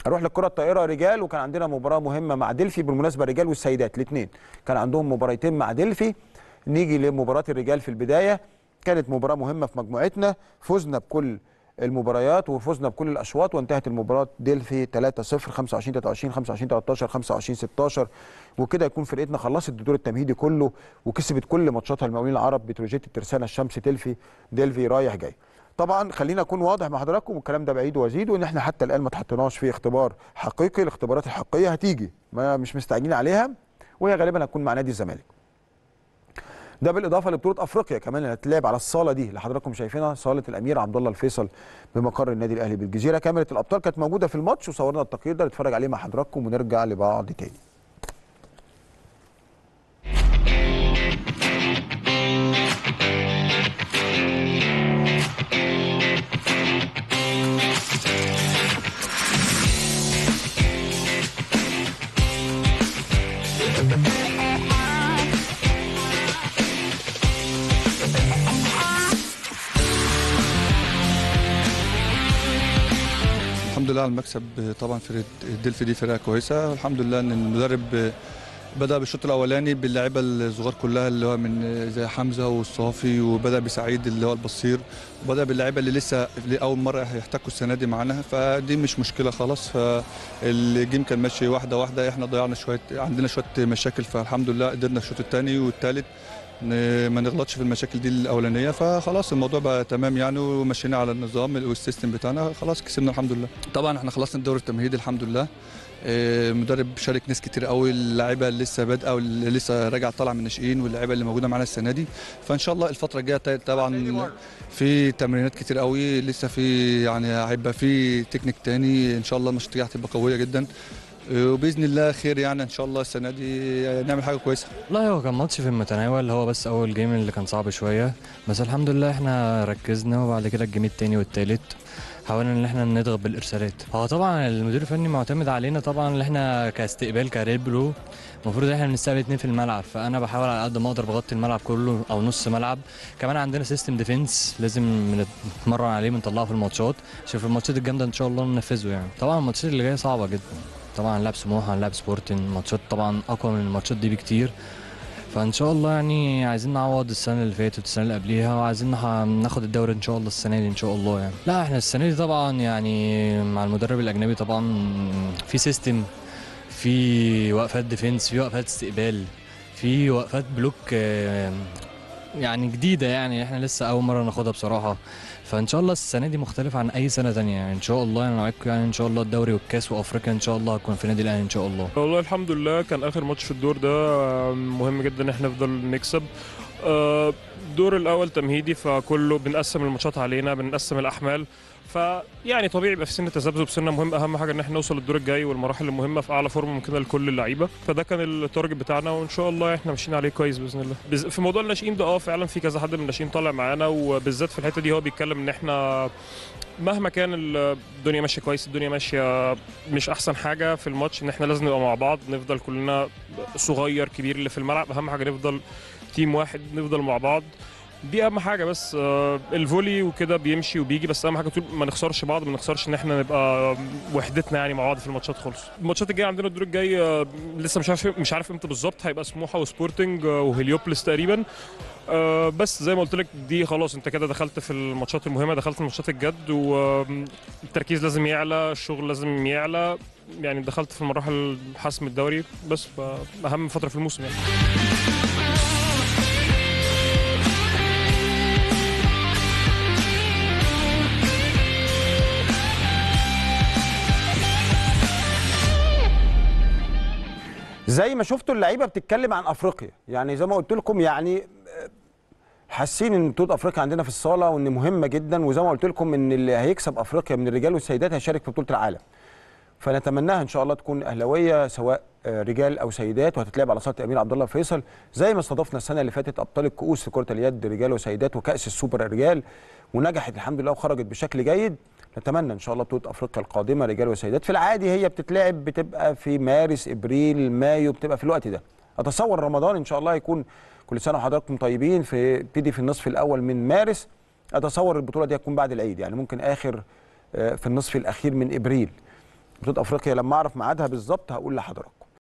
اروح للكره الطائره رجال وكان عندنا مباراه مهمه مع دلفي بالمناسبه الرجال والسيدات الاثنين كان عندهم مباراتين مع دلفي نيجي لمباراه الرجال في البدايه كانت مباراه مهمه في مجموعتنا فزنا بكل المباريات وفزنا بكل الاشواط وانتهت المباراه دلفي 3-0 25 23 25 13 25 16 وكده يكون فرقتنا خلصت الدور التمهيدي كله وكسبت كل ماتشاتها المقاولين العرب بتروجيت الترسانه الشمس دلفي دلفي رايح جاي طبعا خلينا اكون واضح مع حضراتكم والكلام ده بعيد وازيد وان احنا حتى الان ما تحطيناش في اختبار حقيقي الاختبارات الحقيقيه هتيجي ما مش مستعجلين عليها وهي غالبا هتكون مع نادي الزمالك ده بالاضافه لبطوله افريقيا كمان اللي هتلعب على الصاله دي اللي حضراتكم شايفينها صاله الامير عبد الله الفيصل بمقر النادي الاهلي بالجزيره كاميرا الابطال كانت موجوده في الماتش وصورنا التقرير ده نتفرج عليه مع حضراتكم ونرجع لبعض تاني الحمد لله على المكسب طبعا فرقه الدلفي دي فرقه كويسه الحمد لله ان المدرب بدا بالشوط الاولاني باللعيبه الصغار كلها اللي هو من زي حمزه والصافي وبدا بسعيد اللي هو البصير وبدا باللعيبه اللي لسه اول مره هيحتكوا السنه دي معانا فدي مش مشكله خلاص فالجيم كان ماشي واحده واحده احنا ضيعنا شويه عندنا شويه مشاكل فالحمد لله قدرنا الشوط الثاني والثالث ما نغلطش في المشاكل دي الاولانيه فخلاص الموضوع بقى تمام يعني ومشينا على النظام والسيستم بتاعنا خلاص كسبنا الحمد لله طبعا احنا خلصنا الدور التمهيدي الحمد لله المدرب شارك ناس كتير قوي اللعيبه اللي لسه بادئه واللي لسه راجعه طالعه من الناشئين واللعيبه اللي موجوده معانا السنه دي فان شاء الله الفتره الجايه طبعا في تمرينات كتير قوي لسه في يعني هيبقى في تكنيك تاني ان شاء الله الماتشات الجايه هتبقى قويه جدا وباذن الله خير يعني ان شاء الله السنه دي نعمل حاجه كويسه لا هو كان ماتش في المتناول هو بس اول جيم اللي كان صعب شويه بس الحمد لله احنا ركزنا وبعد كده الجيم التاني والتالت حاولنا ان احنا نضغط بالارسالات هو طبعا المدير الفني معتمد علينا طبعا ان احنا كاستقبال كريد برو المفروض احنا بنستقبل اتنين في الملعب فانا بحاول على قد ما اقدر بغطي الملعب كله او نص ملعب كمان عندنا سيستم ديفنس لازم نتمرن عليه بنطلعه في الماتشات عشان في الماتشات الجامده ان شاء الله ننفذه يعني طبعا الماتشات اللي جايه صعبه جدا طبعا هنلعب سموحه هنلعب سبورتنج ماتشات طبعا اقوى من الماتشات دي بكتير فان شاء الله يعني عايزين نعوض السنه اللي فاتت والسنه اللي قبليها وعايزين ناخد الدوري ان شاء الله السنه دي ان شاء الله يعني لا احنا السنه دي طبعا يعني مع المدرب الاجنبي طبعا في سيستم في وقفات ديفنس في وقفات استقبال في وقفات بلوك يعني جديده يعني احنا لسه اول مره ناخدها بصراحه فان شاء الله السنه دي مختلفه عن اي سنه ثانيه يعني ان شاء الله انا وعدكم يعني ان شاء الله الدوري والكاس وافريقيا ان شاء الله هتكون في نادي الاهلي ان شاء الله والله الحمد لله كان اخر ماتش في الدور ده مهم جدا ان احنا نفضل نكسب الدور الاول تمهيدي فكله بنقسم الماتشات علينا بنقسم الاحمال فيعني طبيعي يبقى في سن تذبذب سنه مهم اهم حاجه ان احنا نوصل للدور الجاي والمراحل المهمه في اعلى فورمه ممكنه لكل اللعيبه فده كان التارجت بتاعنا وان شاء الله احنا ماشيين عليه كويس باذن الله في موضوع الناشئين ده اه فعلا في كذا حد من الناشئين طالع معانا وبالذات في الحته دي هو بيتكلم ان احنا مهما كان الدنيا ماشيه كويس الدنيا ماشيه مش احسن حاجه في الماتش ان احنا لازم نبقى مع بعض نفضل كلنا صغير كبير اللي في الملعب اهم حاجه نفضل تيم واحد نفضل مع بعض دي اهم حاجه بس آه الفولي وكده بيمشي وبيجي بس اهم حاجه طول ما نخسرش بعض ما نخسرش ان احنا نبقى وحدتنا يعني مع بعض في الماتشات خالص الماتشات الجايه عندنا الدور الجاي آه لسه مش عارف مش عارف امتى بالظبط هيبقى سموحه وسبورتنج آه وهليوبلس تقريبا آه بس زي ما قلت لك دي خلاص انت كده دخلت في الماتشات المهمه دخلت في الماتشات الجد والتركيز لازم يعلى الشغل لازم يعلى يعني دخلت في المراحل حسم الدوري بس اهم فتره في الموسم يعني زي ما شفتوا اللعيبه بتتكلم عن افريقيا يعني زي ما قلت لكم يعني حاسين ان بطوله افريقيا عندنا في الصاله وان مهمه جدا وزي ما قلت لكم ان اللي هيكسب افريقيا من الرجال والسيدات هيشارك في بطوله العالم فنتمناها ان شاء الله تكون اهلاويه سواء رجال او سيدات وهتتلعب على صاله الامير عبد الله فيصل زي ما استضفنا السنه اللي فاتت ابطال الكؤوس في كره اليد رجال وسيدات وكاس السوبر الرجال ونجحت الحمد لله وخرجت بشكل جيد نتمنى ان شاء الله بطوله افريقيا القادمه رجال وسيدات في العادي هي بتتلعب بتبقى في مارس ابريل مايو بتبقى في الوقت ده اتصور رمضان ان شاء الله يكون كل سنه وحضراتكم طيبين في تبتدي في النصف الاول من مارس اتصور البطوله دي هتكون بعد العيد يعني ممكن اخر في النصف الاخير من ابريل بطوله افريقيا لما اعرف ميعادها بالظبط هقول لحضرتك